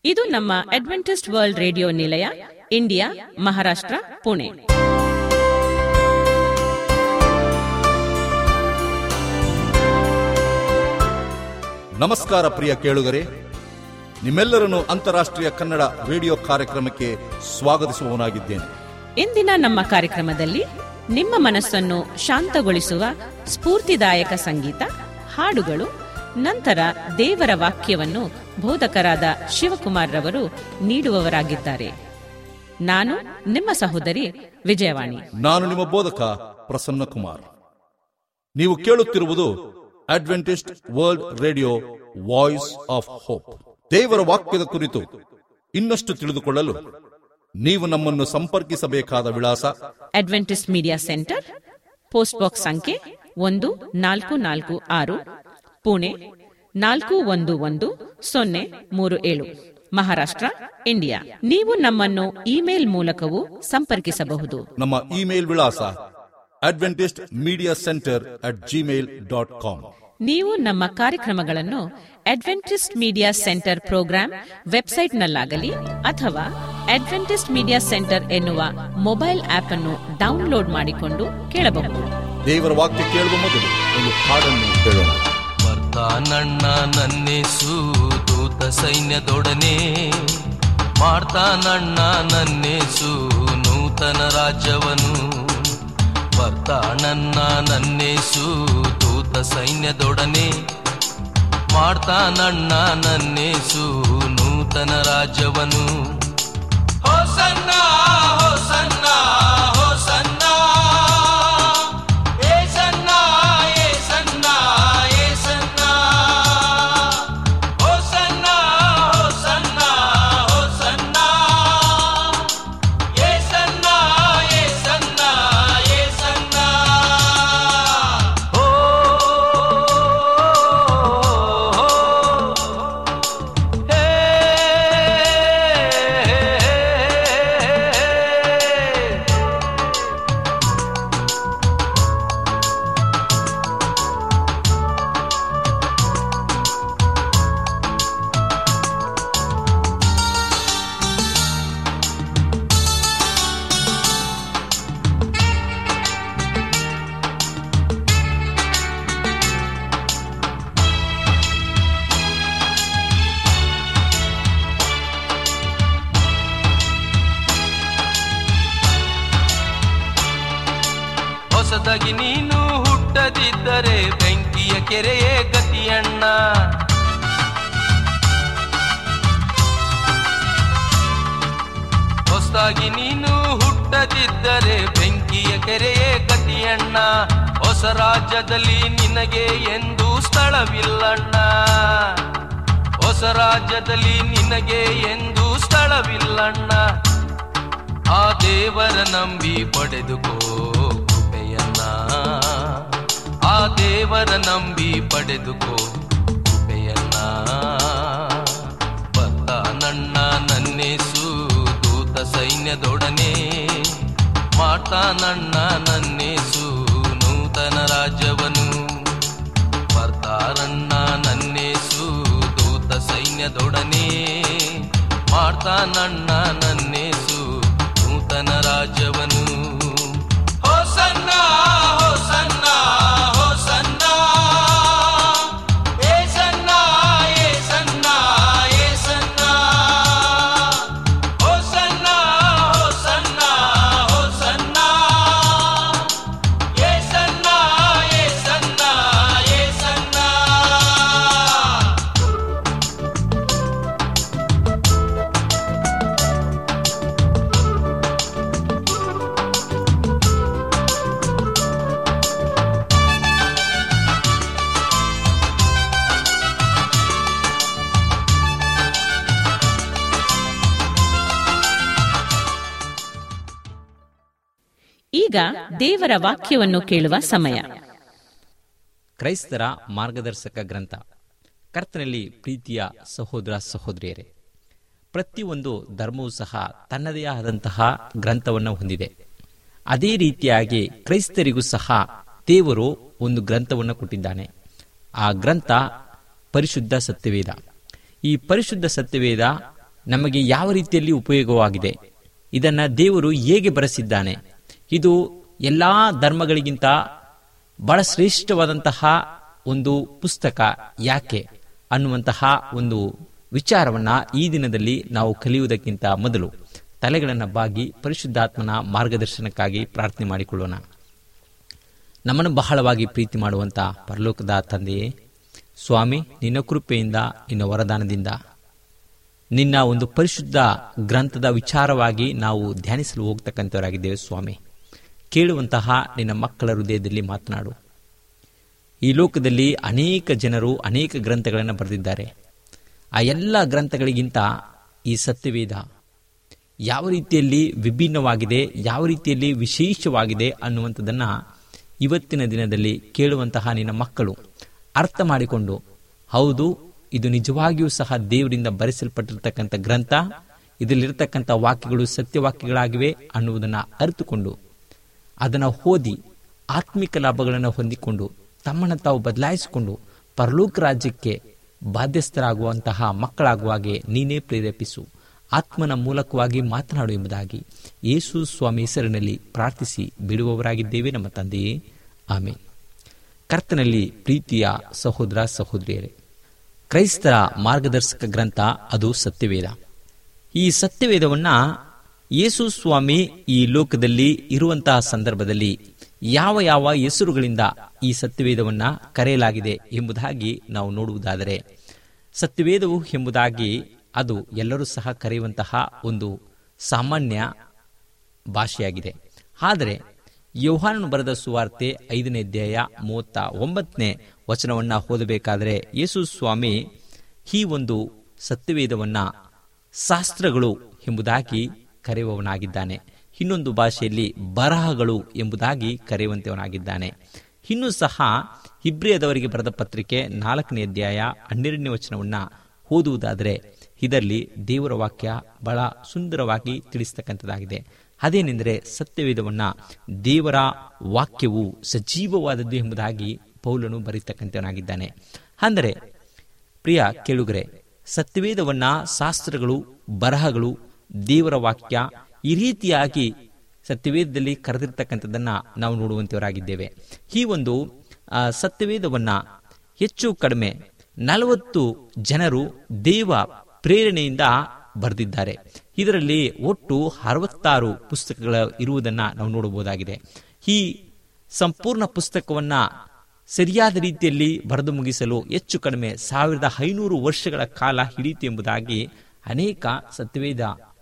ಇದು ನಮ್ಮ Adventist World Radio ನಿಲಯ ಇಂಡಿಯಾ ಮಹಾರಾಷ್ಟ್ರ ಪುಣೆ ನಮಸ್ಕಾರ ಪ್ರಿಯ ಕೇಳುಗರೆ ನಿಮ್ಮೆಲ್ಲರನ್ನು ಅಂತಾರಾಷ್ಟ್ರೀಯ ಕನ್ನಡ ರೇಡಿಯೋ ಕಾರ್ಯಕ್ರಮಕ್ಕೆ ಸ್ವಾಗತಿಸುವವನಾಗಿದ್ದೇನೆ ಇಂದಿನ ನಮ್ಮ ಕಾರ್ಯಕ್ರಮದಲ್ಲಿ ನಿಮ್ಮ ಮನಸ್ಸನ್ನು ಶಾಂತಗೊಳಿಸುವ ಸ್ಫೂರ್ತಿದಾಯಕ ಸಂಗೀತ ಹಾಡುಗಳು ನಂತರ ದೇವರ ವಾಕ್ಯವನ್ನು ಬೋಧಕರಾದ ಶಿವಕುಮಾರ್ ರವರು ನೀಡುವವರಾಗಿದ್ದಾರೆ ನಾನು ನಿಮ್ಮ ಸಹೋದರಿ ವಿಜಯವಾಣಿ ನಾನು ನಿಮ್ಮ ಬೋಧಕ ಪ್ರಸನ್ನ ಕುಮಾರ್ ನೀವು ಕೇಳುತ್ತಿರುವುದು Adventist World Radio Voice of Hope ದೇವರ ವಾಕ್ಯದ ಕುರಿತು ಇನ್ನಷ್ಟು ತಿಳಿದುಕೊಳ್ಳಲು ನೀವು ನಮ್ಮನ್ನು ಸಂಪರ್ಕಿಸಬೇಕಾದ ವಿಳಾಸ Adventist media centre post box ಸಂಖ್ಯೆ ಒಂದು ನಾಲ್ಕು ನಾಲ್ಕು ಆರು ಪುಣೆ ನಾಲ್ಕು ಒಂದು ಒಂದು ಸೊನ್ನೆ ಮೂರು ಏಳು ಮಹಾರಾಷ್ಟ್ರ ಇಂಡಿಯಾ ನೀವು ನಮ್ಮನ್ನು ಇಮೇಲ್ ಮೂಲಕವೂ ಸಂಪರ್ಕಿಸಬಹುದು ನಮ್ಮ ಇಮೇಲ್ ವಿಳಾಸ Adventist media centre at Gmail dot com ನೀವು ನಮ್ಮ ಕಾರ್ಯಕ್ರಮಗಳನ್ನು ಅಡ್ವೆಂಟಿಸ್ಟ್ ಮೀಡಿಯಾ ಸೆಂಟರ್ ಪ್ರೋಗ್ರಾಂ ವೆಬ್ಸೈಟ್ನಲ್ಲಾಗಲಿ ಅಥವಾ ಅಡ್ವೆಂಟಿಸ್ಟ್ ಮೀಡಿಯಾ ಸೆಂಟರ್ ಎನ್ನುವ ಮೊಬೈಲ್ ಆಪ್ ಅನ್ನು ಡೌನ್ಲೋಡ್ ಮಾಡಿಕೊಂಡು ಕೇಳಬಹುದು ದೇವರ ವಾಕ್ಯ ಕೇಳುವ ಮೊದಲು ಒಂದು ಹಾಡನ್ನು ಕೇಳೋಣ ಬರ್ತಾನಣ್ಣ ನನ್ನೇಸು ದೂತ ಸೈನ್ಯದೊಡನೆ ಮಾಡ್ತಾನಣ್ಣ ನನ್ನೇಸು ನೂತನ ರಾಜ್ಯವನು ಬರ್ತಾನಣ್ಣ ನನ್ನೇಸು ದೂತ ಸೈನ್ಯದೊಡನೆ ಮಾಡ್ತಾನಣ್ಣ ನನ್ನೇಸು ನೂತನ ರಾಜ್ಯವನು ಹೋಸನ್ನ ಹೋಸನ್ನ ಹೋಸನ್ನ ಏಸನ್ನ ಏಸನ್ನ ಏಸನ್ನ ಹೋಸನ್ನ ಹೋಸನ್ನ ಹೋಸನ್ನ ಏಸನ್ನ ಏಸನ್ನ ಏಸನ್ನ ಓ ಹೇ ಹೊಸದಾಗಿ ನೀನು ಹುಟ್ಟದಿದ್ದರೆ ಬೆಂಕಿಯ ಕೆರೆಯೇ ಗತಿಯಣ್ಣ ಹೊಸದಾಗಿ ನೀನು ಹುಟ್ಟದಿದ್ದರೆ ಬೆಂಕಿಯ ಕೆರೆಯೇ ಗತಿಯಣ್ಣ ಹೊಸ ರಾಜ್ಯದಲ್ಲಿ ನಿನಗೆ ಎಂದು ಸ್ಥಳವಿಲ್ಲಣ್ಣ ಹೊಸ ರಾಜ್ಯದಲ್ಲಿ ನಿನಗೆ ಎಂದು ಸ್ಥಳವಿಲ್ಲಣ್ಣ ಆ ದೇವರ ನಂಬಿ ಪಡೆದುಕೋ ಕೃಪೆಯನ್ನ ಆ ದೇವರ ನಂಬಿ ಪಡೆದುಕೋ ಕೃಪೆಯನ್ನ ಬತ್ತ ನನ್ನ ನನ್ನೇಸು ದೂತ ಸೈನ್ಯದೊಡನೆ ಮಾಡ್ತಾನಣ್ಣ ನನ್ನೇಸು ನೂತನ ರಾಜ್ಯವನು ಬರ್ತಾರಣ್ಣ ನನ್ನೇಸು ದೂತ ಸೈನ್ಯದೊಡನೆ ಮಾಡ್ತಾನಣ್ಣ ನನ್ನೇಸು ನೂತನ ರಾಜ್ಯವನು ಹೋಸನ್ನ ಹೋಸನ್ನ ಹೋಸನ್ನ ಏಸನ್ನ ಏಸನ್ನ ಏಸನ್ನ ಹೋಸನ್ನ ಹೋಸನ್ನ ಹೋಸನ್ನ ಏಸನ್ನ ಏಸನ್ನ ಏಸನ್ನ ಈಗ ದೇವರ ವಾಕ್ಯವನ್ನು ಕೇಳುವ ಸಮಯ ಕ್ರೈಸ್ತರ ಮಾರ್ಗದರ್ಶಕ ಗ್ರಂಥ ಕರ್ತನಲ್ಲಿ ಪ್ರೀತಿಯ ಸಹೋದರ ಸಹೋದರಿಯರೇ ಪ್ರತಿಯೊಂದು ಧರ್ಮವೂ ಸಹ ತನ್ನದೇ ಆದಂತಹ ಗ್ರಂಥವನ್ನು ಹೊಂದಿದೆ ಅದೇ ರೀತಿಯಾಗಿ ಕ್ರೈಸ್ತರಿಗೂ ಸಹ ದೇವರು ಒಂದು ಗ್ರಂಥವನ್ನು ಕೊಟ್ಟಿದ್ದಾನೆ ಆ ಗ್ರಂಥ ಪರಿಶುದ್ಧ ಸತ್ಯವೇದ ಈ ಪರಿಶುದ್ಧ ಸತ್ಯವೇದ ನಮಗೆ ಯಾವ ರೀತಿಯಲ್ಲಿ ಉಪಯೋಗವಾಗಿದೆ ಇದನ್ನ ದೇವರು ಹೇಗೆ ಬರೆಸಿದ್ದಾನೆ ಇದು ಎಲ್ಲಾ ಧರ್ಮಗಳಿಗಿಂತ ಬಹಳ ಶ್ರೇಷ್ಠವಾದಂತಹ ಒಂದು ಪುಸ್ತಕ ಯಾಕೆ ಅನ್ನುವಂತಹ ಒಂದು ವಿಚಾರವನ್ನ ಈ ದಿನದಲ್ಲಿ ನಾವು ಕಲಿಯುವುದಕ್ಕಿಂತ ಮೊದಲು ತಲೆಗಳನ್ನು ಬಾಗಿ ಪರಿಶುದ್ಧಾತ್ಮನ ಮಾರ್ಗದರ್ಶನಕ್ಕಾಗಿ ಪ್ರಾರ್ಥನೆ ಮಾಡಿಕೊಳ್ಳೋಣ ನಮ್ಮನ್ನು ಬಹಳವಾಗಿ ಪ್ರೀತಿ ಮಾಡುವಂತ ಪರಲೋಕದ ತಂದೆಯೇ ಸ್ವಾಮಿ ನಿನ್ನ ಕೃಪೆಯಿಂದ ನಿನ್ನ ವರದಾನದಿಂದ ನಿನ್ನ ಒಂದು ಪರಿಶುದ್ಧ ಗ್ರಂಥದ ವಿಚಾರವಾಗಿ ನಾವು ಧ್ಯಾನಿಸಲು ಹೋಗ್ತಕ್ಕಂಥವರಾಗಿದ್ದೇವೆ ಸ್ವಾಮಿ ಕೇಳುವಂತಹ ನಿನ್ನ ಮಕ್ಕಳ ಹೃದಯದಲ್ಲಿ ಮಾತನಾಡು ಈ ಲೋಕದಲ್ಲಿ ಅನೇಕ ಜನರು ಅನೇಕ ಗ್ರಂಥಗಳನ್ನು ಬರೆದಿದ್ದಾರೆ ಆ ಎಲ್ಲ ಗ್ರಂಥಗಳಿಗಿಂತ ಈ ಸತ್ಯವೇದ ಯಾವ ರೀತಿಯಲ್ಲಿ ವಿಭಿನ್ನವಾಗಿದೆ ಯಾವ ರೀತಿಯಲ್ಲಿ ವಿಶೇಷವಾಗಿದೆ ಅನ್ನುವಂಥದ್ದನ್ನು ಇವತ್ತಿನ ದಿನದಲ್ಲಿ ಕೇಳುವಂತಹ ನಿನ್ನ ಮಕ್ಕಳು ಅರ್ಥ ಮಾಡಿಕೊಂಡು ಹೌದು ಇದು ನಿಜವಾಗಿಯೂ ಸಹ ದೇವರಿಂದ ಬರೆಸಲ್ಪಟ್ಟಿರ್ತಕ್ಕಂಥ ಗ್ರಂಥ ಇದರಲ್ಲಿರ್ತಕ್ಕಂಥ ವಾಕ್ಯಗಳು ಸತ್ಯವಾಕ್ಯಗಳಾಗಿವೆ ಅನ್ನುವುದನ್ನು ಅರಿತುಕೊಂಡು ಅದನ್ನು ಓದಿ ಆತ್ಮಿಕ ಲಾಭಗಳನ್ನು ಹೊಂದಿಕೊಂಡು ತಮ್ಮನ್ನು ತಾವು ಬದಲಾಯಿಸಿಕೊಂಡು ಪರಲೋಕ ರಾಜ್ಯಕ್ಕೆ ಬಾಧ್ಯಸ್ಥರಾಗುವಂತಹ ಮಕ್ಕಳಾಗುವ ಹಾಗೆ ನೀನೇ ಪ್ರೇರೇಪಿಸು ಆತ್ಮನ ಮೂಲಕವಾಗಿ ಮಾತನಾಡು ಎಂಬುದಾಗಿ ಯೇಸು ಸ್ವಾಮಿ ಹೆಸರಿನಲ್ಲಿ ಪ್ರಾರ್ಥಿಸಿ ಬಿಡುವವರಾಗಿದ್ದೇವೆ ನಮ್ಮ ತಂದೆಯೇ ಆಮೇಲೆ ಕರ್ತನಲ್ಲಿ ಪ್ರೀತಿಯ ಸಹೋದರ ಸಹೋದರಿಯರೇ ಕ್ರೈಸ್ತರ ಮಾರ್ಗದರ್ಶಕ ಗ್ರಂಥ ಅದು ಸತ್ಯವೇದ ಈ ಸತ್ಯವೇದವನ್ನ ಯೇಸು ಸ್ವಾಮಿ ಈ ಲೋಕದಲ್ಲಿ ಇರುವಂತಹ ಸಂದರ್ಭದಲ್ಲಿ ಯಾವ ಯಾವ ಹೆಸರುಗಳಿಂದ ಈ ಸತ್ಯವೇದವನ್ನ ಕರೆಯಲಾಗಿದೆ ಎಂಬುದಾಗಿ ನಾವು ನೋಡುವುದಾದರೆ ಸತ್ಯವೇದವು ಎಂಬುದಾಗಿ ಅದು ಎಲ್ಲರೂ ಸಹ ಕರೆಯುವಂತಹ ಒಂದು ಸಾಮಾನ್ಯ ಭಾಷೆಯಾಗಿದೆ ಆದರೆ ಯೋಹಾನನು ಬರೆದ ಸುವಾರ್ತೆ ಐದನೇ ಅಧ್ಯಾಯ ಮೂವತ್ತ ಒಂಬತ್ತನೇ ವಚನವನ್ನ ಓದಬೇಕಾದರೆ ಯೇಸು ಸ್ವಾಮಿ ಈ ಒಂದು ಸತ್ಯವೇದವನ್ನ ಶಾಸ್ತ್ರಗಳು ಎಂಬುದಾಗಿ ಕರೆಯುವವನಾಗಿದ್ದಾನೆ ಇನ್ನೊಂದು ಭಾಷೆಯಲ್ಲಿ ಬರಹಗಳು ಎಂಬುದಾಗಿ ಕರೆಯುವಂತವನಾಗಿದ್ದಾನೆ ಇನ್ನೂ ಸಹ ಹಿಬ್ರಿಯದವರಿಗೆ ಬರೆದ ಪತ್ರಿಕೆ ನಾಲ್ಕನೇ ಅಧ್ಯಾಯ ಹನ್ನೆರಡನೇ ವಚನವನ್ನ ಓದುವುದಾದರೆ ಇದರಲ್ಲಿ ದೇವರ ವಾಕ್ಯ ಬಹಳ ಸುಂದರವಾಗಿ ತಿಳಿಸ್ತಕ್ಕಂಥದ್ದಾಗಿದೆ ಅದೇನೆಂದರೆ ಸತ್ಯವೇದವನ್ನ ದೇವರ ವಾಕ್ಯವು ಸಜೀವವಾದದ್ದು ಎಂಬುದಾಗಿ ಪೌಲನು ಬರೀತಕ್ಕಂಥವನಾಗಿದ್ದಾನೆ ಅಂದರೆ ಪ್ರಿಯ ಕೇಳುಗರೆ ಸತ್ಯವೇದವನ್ನ ಶಾಸ್ತ್ರಗಳು ಬರಹಗಳು ದೇವರ ವಾಕ್ಯ ಈ ರೀತಿಯಾಗಿ ಸತ್ಯವೇದದಲ್ಲಿ ಕರೆದಿರ್ತಕ್ಕಂಥದ್ದನ್ನ ನಾವು ನೋಡುವಂತವರಾಗಿದ್ದೇವೆ ಈ ಒಂದು ಆ, ಸತ್ಯವೇದವನ್ನ ಹೆಚ್ಚು ಕಡಿಮೆ ನಲವತ್ತು ಜನರು ದೇವ ಪ್ರೇರಣೆಯಿಂದ ಬರೆದಿದ್ದಾರೆ ಇದರಲ್ಲಿ ಒಟ್ಟು ಅರವತ್ತಾರು ಪುಸ್ತಕಗಳ ಇರುವುದನ್ನ ನಾವು ನೋಡಬಹುದಾಗಿದೆ ಈ ಸಂಪೂರ್ಣ ಪುಸ್ತಕವನ್ನ ಸರಿಯಾದ ರೀತಿಯಲ್ಲಿ ಬರೆದು ಮುಗಿಸಲು ಹೆಚ್ಚು ಕಡಿಮೆ ಸಾವಿರದ ಐನೂರು ವರ್ಷಗಳ ಕಾಲ ಹಿಡಿಯಿತು ಎಂಬುದಾಗಿ ಅನೇಕ ಸತ್ಯವೇದ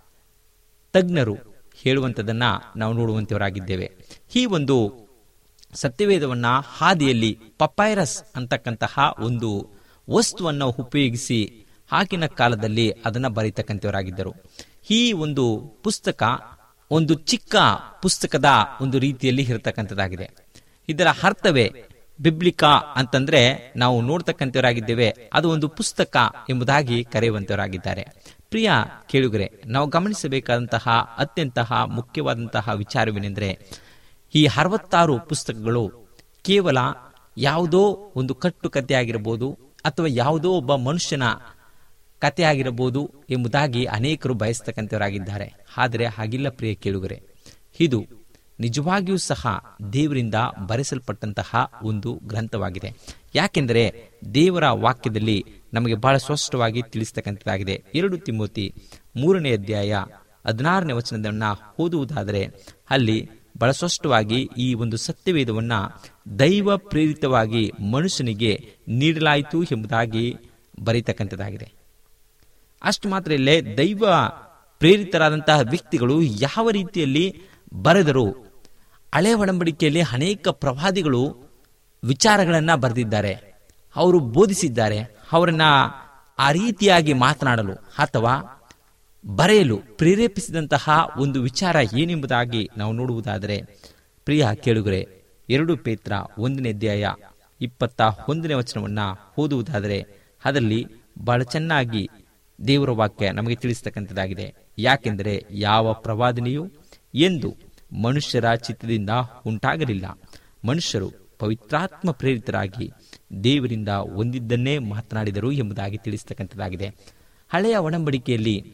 ತಜ್ಞರು ಹೇಳುವಂಥದ್ದನ್ನ ನಾವು ನೋಡುವಂತವರಾಗಿದ್ದೇವೆ ಈ ಒಂದು ಸತ್ಯವೇದವನ್ನ ಹಾದಿಯಲ್ಲಿ ಪಪೈರಸ್ ಅಂತಕ್ಕಂತಹ ಒಂದು ವಸ್ತುವನ್ನು ಉಪಯೋಗಿಸಿ ಆಗಿನ ಕಾಲದಲ್ಲಿ ಅದನ್ನ ಬರೀತಕ್ಕಂಥವರಾಗಿದ್ದರು ಈ ಒಂದು ಪುಸ್ತಕ ಒಂದು ಚಿಕ್ಕ ಪುಸ್ತಕದ ಒಂದು ರೀತಿಯಲ್ಲಿ ಇರತಕ್ಕಂಥದ್ದಾಗಿದೆ ಇದರ ಅರ್ಥವೇ ಬಿಬ್ಲಿಕಾ ಅಂತಂದ್ರೆ ನಾವು ನೋಡ್ತಕ್ಕಂಥವರಾಗಿದ್ದೇವೆ ಅದು ಒಂದು ಪುಸ್ತಕ ಎಂಬುದಾಗಿ ಕರೆಯುವಂತವರಾಗಿದ್ದಾರೆ ಪ್ರಿಯ ಕೇಳುಗರೆ ನಾವು ಗಮನಿಸಬೇಕಾದಂತಹ ಅತ್ಯಂತ ಮುಖ್ಯವಾದಂತಹ ವಿಚಾರವೇನೆಂದರೆ ಈ ಅರವತ್ತಾರು ಪುಸ್ತಕಗಳು ಕೇವಲ ಯಾವುದೋ ಒಂದು ಕಟ್ಟುಕತೆ ಆಗಿರಬಹುದು ಅಥವಾ ಯಾವುದೋ ಒಬ್ಬ ಮನುಷ್ಯನ ಕತೆ ಆಗಿರಬಹುದು ಎಂಬುದಾಗಿ ಅನೇಕರು ಬಯಸ್ತಕ್ಕಂಥವರಾಗಿದ್ದಾರೆ ಆದರೆ ಹಾಗಿಲ್ಲ ಪ್ರಿಯ ಕೇಳುಗರೆ ಇದು ನಿಜವಾಗಿಯೂ ಸಹ ದೇವರಿಂದ ಬರೆಸಲ್ಪಟ್ಟಂತಹ ಒಂದು ಗ್ರಂಥವಾಗಿದೆ ಯಾಕೆಂದರೆ ದೇವರ ವಾಕ್ಯದಲ್ಲಿ ನಮಗೆ ಬಹಳ ಸ್ಪಷ್ಟವಾಗಿ ತಿಳಿಸ್ತಕ್ಕಂಥದ್ದಾಗಿದೆ ಎರಡು ತಿಮ್ಮೋತಿ ಮೂರನೇ ಅಧ್ಯಾಯ ಹದಿನಾರನೇ ವಚನದನ್ನ ಓದುವುದಾದರೆ ಅಲ್ಲಿ ಬಹಳ ಸ್ಪಷ್ಟವಾಗಿ ಈ ಒಂದು ಸತ್ಯವೇದವನ್ನ ದೈವ ಪ್ರೇರಿತವಾಗಿ ಮನುಷ್ಯನಿಗೆ ನೀಡಲಾಯಿತು ಎಂಬುದಾಗಿ ಬರೀತಕ್ಕಂಥದ್ದಾಗಿದೆ ಅಷ್ಟು ಮಾತ್ರ ಇಲ್ಲೇ ದೈವ ಪ್ರೇರಿತರಾದಂತಹ ವ್ಯಕ್ತಿಗಳು ಯಾವ ರೀತಿಯಲ್ಲಿ ಬರೆದರು ಹಳೆ ಒಡಂಬಡಿಕೆಯಲ್ಲಿ ಅನೇಕ ಪ್ರವಾದಿಗಳು ವಿಚಾರಗಳನ್ನ ಬರೆದಿದ್ದಾರೆ ಅವರು ಬೋಧಿಸಿದ್ದಾರೆ ಅವರನ್ನ ಆ ರೀತಿಯಾಗಿ ಮಾತನಾಡಲು ಅಥವಾ ಬರೆಯಲು ಪ್ರೇರೇಪಿಸಿದಂತಹ ಒಂದು ವಿಚಾರ ಏನೆಂಬುದಾಗಿ ನಾವು ನೋಡುವುದಾದರೆ ಪ್ರಿಯ ಕೇಳುಗರೆ ಎರಡು ಪೇತ್ರ ಒಂದನೇ ಅಧ್ಯಾಯ ಇಪ್ಪತ್ತ ಒಂದನೇ ವಚನವನ್ನ ಓದುವುದಾದರೆ ಅದರಲ್ಲಿ ಬಹಳ ಚೆನ್ನಾಗಿ ದೇವರ ವಾಕ್ಯ ನಮಗೆ ತಿಳಿಸ್ತಕ್ಕಂಥದ್ದಾಗಿದೆ ಯಾಕೆಂದರೆ ಯಾವ ಪ್ರವಾದನೆಯು ಎಂದು ಮನುಷ್ಯರ ಚಿತ್ತದಿಂದ ಉಂಟಾಗಲಿಲ್ಲ ಮನುಷ್ಯರು ಪವಿತ್ರಾತ್ಮ ಪ್ರೇರಿತರಾಗಿ ದೇವರಿಂದ ಒಂದಿದ್ದನ್ನೇ ಮಾತನಾಡಿದರು ಎಂಬುದಾಗಿ ತಿಳಿಸ್ತಕ್ಕಂಥದ್ದಾಗಿದೆ ಹಳೆಯ ಒಡಂಬಡಿಕೆಯಲ್ಲಿ